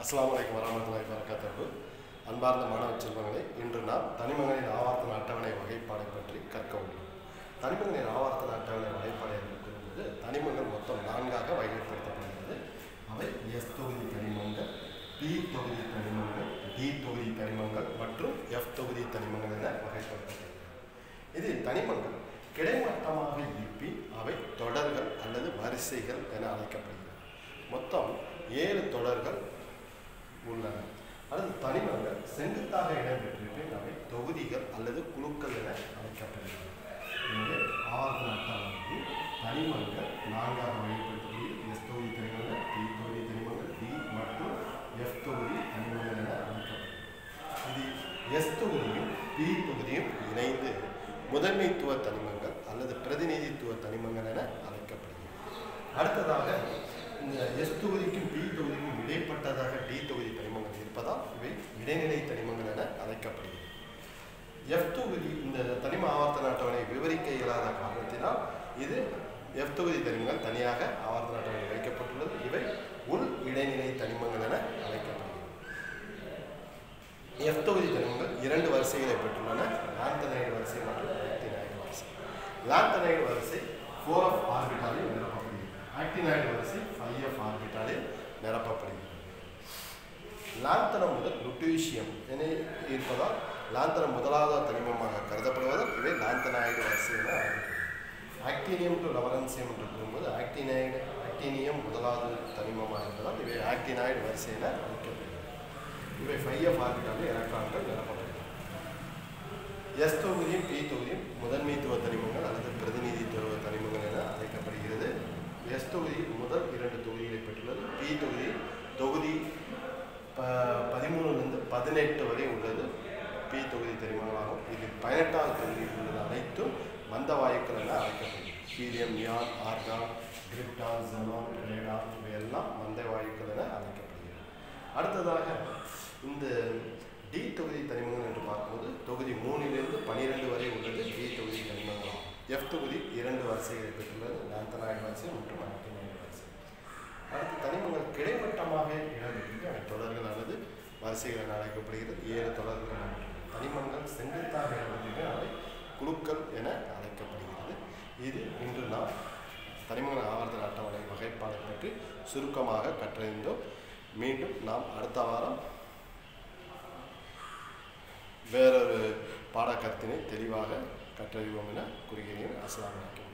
அஸ்ஸலாமு அலைக்கும் வரமத்துல்லாஹி வரகாத்துஹு அன்பார்ந்த மாணவ செல்வங்களே இன்று நாம் தனிமங்களின் ஆவர்த்தன அட்டவணை வகைப்பாடை பற்றி கற்க உள்ளோம் தனிமங்களின் ஆவர்த்தன அட்டவணை வகைப்பாடை என்று கூறும்போது தனிமங்கள் மொத்தம் நான்காக வகைப்படுத்தப்படுகிறது அவை எஸ் தொகுதி தனிமங்கள் பி தொகுதி தனிமங்கள் டி தொகுதி தனிமங்கள் மற்றும் எஃப் தொகுதி தனிமங்கள் என வகைப்படுத்தப்படுகிறது இதில் தனிமங்கள் கிடைமட்டமாக இருப்பி அவை தொடர்கள் அல்லது வரிசைகள் என அழைக்கப்படுகிறது மொத்தம் ஏழு தொடர்கள் உள்ளன அல்லது தனிமங்கள் செங்குத்தாக இடம்பெற்றிருப்பின் அவை தொகுதிகள் அல்லது குழுக்கள் என அழைக்கப்படுகிறது எனவே ஆவர்த்தன அட்டவணையில் தனிமங்கள் நான்காக வகைப்படுத்தப்படுகிறது எஸ் தொகுதி தனிமங்கள் டி தொகுதி தனிமங்கள் டி மற்றும் எஃப் தொகுதி தனிமங்கள் என அழைக்கப்படுகிறது இது எஸ் தொகுதியும் பி தொகுதியும் இணைந்து முதன்மைத்துவ தனிமங்கள் அல்லது பிரதிநிதித்துவ தனிமங்கள் என அழைக்கப்படுகிறது அடுத்ததாக இந்த எஸ் தொகுதிக்கும் பி தொகுதிக்கும் இடைப்பட்டதாக டி தொகுதி தனிமங்கள் இருப்பதால் இவை இடைநிலை தனிமங்கள் என அழைக்கப்படுகிறது எஃப் தொகுதி இந்த தனிம ஆவர்த்தன அட்டவணை விவரிக்க இயலாத காரணத்தினால் இது எஃப் தொகுதி தனிமங்கள் தனியாக ஆவர்த்தன அட்டவணை வைக்கப்பட்டுள்ளது இவை உள் இடைநிலை தனிமங்கள் என அழைக்கப்படுகிறது எஃப் தொகுதி தனிமங்கள் இரண்டு வரிசைகளை பெற்றுள்ளன லாந்தனைடு வரிசை மற்றும் ஆக்டினைடு வரிசை லாந்தனைடு வரிசை ஃபோர் ஆஃப் ஆர்பிட்டாலில் நிரப்பப்படுகிறது ஆக்டினைடு வரிசை ஃபைவ் ஆஃப் ஆர்பிட்டாலில் நிரப்பப்படுகிறது லாந்தனம் முதல் லுட்டீசியம் என இருப்பதால் லாந்தனம் முதலாவது தனிமமாக கருதப்படுவதால் இவை லாந்தனாய்டு வரிசை என அழைக்கப்படுகிறது ஆக்டினியம் டு லவரன்சியம் என்று கூறும்போது ஆக்டினைடு ஆக்டினியம் முதலாவது தனிமமாக இருப்பதால் இவை ஆக்டினாய்டு வரிசை என அழைக்கப்படுகிறது இவை ஃபைவ் எஃப் ஆர்பிட்டாலில் எலக்ட்ரான்கள் நிரப்பப்படுகிறது எஸ் தொகுதியும் பி தொகுதியும் முதன்மைத்துவ தனிமங்கள் அல்லது பிரதிநிதித்துவ தனிமங்கள் என அழைக்கப்படுகிறது எஸ் தொகுதி முதல் இரண்டு தொகுதிகளை பெற்றுள்ளது பி தொகுதி தொகுதி ப பதிமூணுலேருந்து பதினெட்டு வரை உள்ளது பி தொகுதி தனிமங்களாகும் இதில் பதினெட்டாவது தொகுதியில் உள்ளது அனைத்தும் மந்த வாயுக்கள் என அழைக்கப்படுகிறது helium neon argon krypton xenon radon இவையெல்லாம் மந்த வாயுக்கள் என அழைக்கப்படுகிறது அடுத்ததாக இந்த டி தொகுதி தனிமங்கள் என்று பார்க்கும்போது தொகுதி மூணிலிருந்து பனிரெண்டு வரை உள்ளது டி தொகுதி தனிமங்கள் எஃப் தொகுதி இரண்டு வரிசைகளை பெற்றுள்ளது லாந்தனாய்டு வரிசை மற்றும் ஆக்டினாய்டு வரிசை அடுத்து தனிமங்கள் கிடைமட்டமாக இடம்பெற்று அவை தொடர்கள் அல்லது வரிசைகள் என அழைக்கப்படுகிறது ஏழு தொடர்கள் இடம்பெற்றுள்ளது தனிமங்கள் செங்குத்தாக இடம்பெற்று அவை குழுக்கள் என அழைக்கப்படுகிறது இது இன்று நாம் தனிமங்கள் ஆவர்த்தன அட்டவணை வகைப்பாடை பற்றி சுருக்கமாக கற்றறிந்தோம் மீண்டும் நாம் அடுத்த வாரம் வேறொரு பாடக்கருத்தினை தெளிவாக கற்றறிவோம் என கூறுகிறேன் அஸ்லாம் வலைக்கம்